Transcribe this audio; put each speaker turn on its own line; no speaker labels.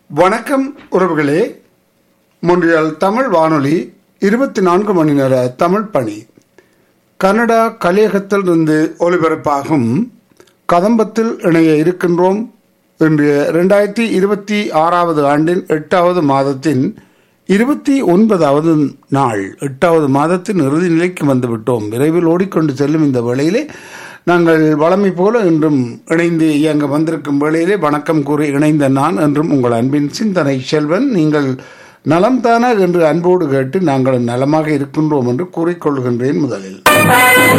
வணக்கம் உறவுகளே மொன்றியல் தமிழ் வானொலி இருபத்தி நான்கு மணி நேர தமிழ் பணி கனடா கலியகத்திலிருந்து ஒலிபரப்பாகும் கதம்பத்தில் இணைய இருக்கின்றோம் இன்று ரெண்டாயிரத்தி இருபத்தி ஆறாவது ஆண்டின் எட்டாவது மாதத்தின் இருபத்தி ஒன்பதாவது நாள் எட்டாவது மாதத்தின் இறுதி நிலைக்கு வந்துவிட்டோம் விரைவில் ஓடிக்கொண்டு செல்லும் இந்த வேளையிலே நாங்கள் வளமை போல இன்றும் இணைந்து இயங்க வந்திருக்கும் வேளையிலே வணக்கம் கூறி இணைந்த நான் என்றும் உங்கள் அன்பின் சிந்தனை செல்வன் நீங்கள் நலம்தானா என்று அன்போடு கேட்டு நாங்கள் நலமாக இருக்கின்றோம் என்று கூறிக்கொள்கின்றேன் முதலில்